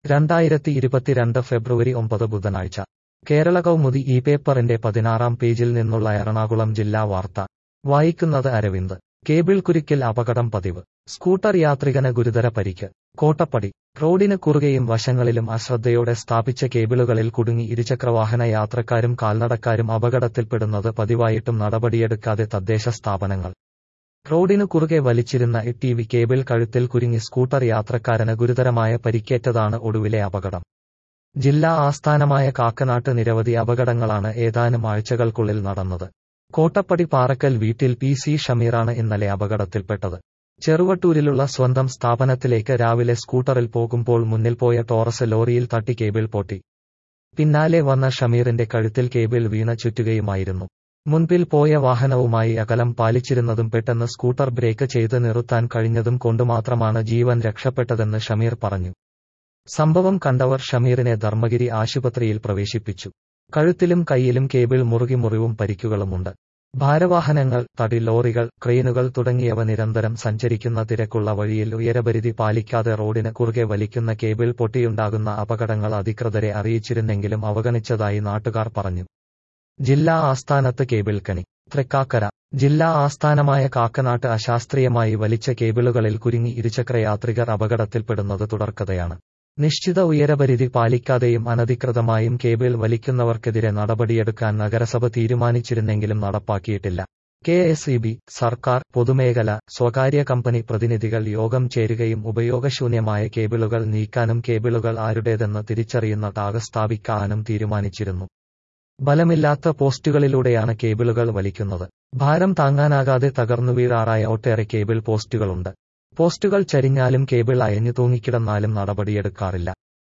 രണ്ടായിരത്തി ഇരുപത്തിരണ്ട് ഫെബ്രുവരി ഒമ്പത് ബുധനാഴ്ച കേരള കൗമുദി ഈ പേപ്പറിന്റെ പതിനാറാം പേജിൽ നിന്നുള്ള എറണാകുളം ജില്ലാ വാർത്ത വായിക്കുന്നത് അരവിന്ദ് കേബിൾ കുരുക്കിൽ അപകടം പതിവ് സ്കൂട്ടർ യാത്രികന് ഗുരുതര പരിക്ക് കോട്ടപ്പടി റോഡിന് കുറുകെയും വശങ്ങളിലും അശ്രദ്ധയോടെ സ്ഥാപിച്ച കേബിളുകളിൽ കുടുങ്ങി ഇരുചക്രവാഹന യാത്രക്കാരും കാൽനടക്കാരും അപകടത്തിൽപ്പെടുന്നത് പതിവായിട്ടും നടപടിയെടുക്കാതെ തദ്ദേശ സ്ഥാപനങ്ങൾ റോഡിനു കുറുകെ വലിച്ചിരുന്ന ടി വി കേബിൾ കഴുത്തിൽ കുരുങ്ങി സ്കൂട്ടർ യാത്രക്കാരന് ഗുരുതരമായ പരിക്കേറ്റതാണ് ഒടുവിലെ അപകടം ജില്ലാ ആസ്ഥാനമായ കാക്കനാട്ട് നിരവധി അപകടങ്ങളാണ് ഏതാനും ആഴ്ചകൾക്കുള്ളിൽ നടന്നത് കോട്ടപ്പടി പാറക്കൽ വീട്ടിൽ പി സി ഷമീറാണ് ഇന്നലെ അപകടത്തിൽപ്പെട്ടത് ചെറുവട്ടൂരിലുള്ള സ്വന്തം സ്ഥാപനത്തിലേക്ക് രാവിലെ സ്കൂട്ടറിൽ പോകുമ്പോൾ മുന്നിൽ പോയ ടോറസ് ലോറിയിൽ തട്ടി കേബിൾ പൊട്ടി പിന്നാലെ വന്ന ഷമീറിന്റെ കഴുത്തിൽ കേബിൾ വീണ ചുറ്റുകയുമായിരുന്നു മുൻപിൽ പോയ വാഹനവുമായി അകലം പാലിച്ചിരുന്നതും പെട്ടെന്ന് സ്കൂട്ടർ ബ്രേക്ക് ചെയ്ത് നിർത്താൻ കഴിഞ്ഞതും കൊണ്ടുമാത്രമാണ് ജീവൻ രക്ഷപ്പെട്ടതെന്ന് ഷമീർ പറഞ്ഞു സംഭവം കണ്ടവർ ഷമീറിനെ ധർമ്മഗിരി ആശുപത്രിയിൽ പ്രവേശിപ്പിച്ചു കഴുത്തിലും കൈയിലും കേബിൾ മുറുകി മുറിവും പരിക്കുകളുമുണ്ട് ഭാരവാഹനങ്ങൾ തടി ലോറികൾ ക്രെയിനുകൾ തുടങ്ങിയവ നിരന്തരം സഞ്ചരിക്കുന്ന തിരക്കുള്ള വഴിയിൽ ഉയരപരിധി പാലിക്കാതെ റോഡിന് കുറുകെ വലിക്കുന്ന കേബിൾ പൊട്ടിയുണ്ടാകുന്ന അപകടങ്ങൾ അധികൃതരെ അറിയിച്ചിരുന്നെങ്കിലും അവഗണിച്ചതായി നാട്ടുകാർ പറഞ്ഞു ജില്ലാ ആസ്ഥാനത്ത് കേബിൾ കണി തൃക്കാക്കര ജില്ലാ ആസ്ഥാനമായ കാക്കനാട്ട് അശാസ്ത്രീയമായി വലിച്ച കേബിളുകളിൽ കുരുങ്ങി ഇരുചക്രയാത്രികർ അപകടത്തിൽപ്പെടുന്നത് തുടർക്കഥയാണ് നിശ്ചിത ഉയരപരിധി പാലിക്കാതെയും അനധികൃതമായും കേബിൾ വലിക്കുന്നവർക്കെതിരെ നടപടിയെടുക്കാൻ നഗരസഭ തീരുമാനിച്ചിരുന്നെങ്കിലും നടപ്പാക്കിയിട്ടില്ല കെ എസ് ഇ ബി സർക്കാർ പൊതുമേഖല സ്വകാര്യ കമ്പനി പ്രതിനിധികൾ യോഗം ചേരുകയും ഉപയോഗശൂന്യമായ കേബിളുകൾ നീക്കാനും കേബിളുകൾ ആരുടേതെന്ന് തിരിച്ചറിയുന്ന ടാഗ് സ്ഥാപിക്കാനും തീരുമാനിച്ചിരുന്നു ബലമില്ലാത്ത പോസ്റ്റുകളിലൂടെയാണ് കേബിളുകൾ വലിക്കുന്നത് ഭാരം താങ്ങാനാകാതെ തകർന്നു വീഴാറായ ഒട്ടേറെ കേബിൾ പോസ്റ്റുകളുണ്ട് പോസ്റ്റുകൾ ചരിഞ്ഞാലും കേബിൾ അയഞ്ഞു തൂങ്ങിക്കിടന്നാലും നടപടിയെടുക്കാറില്ല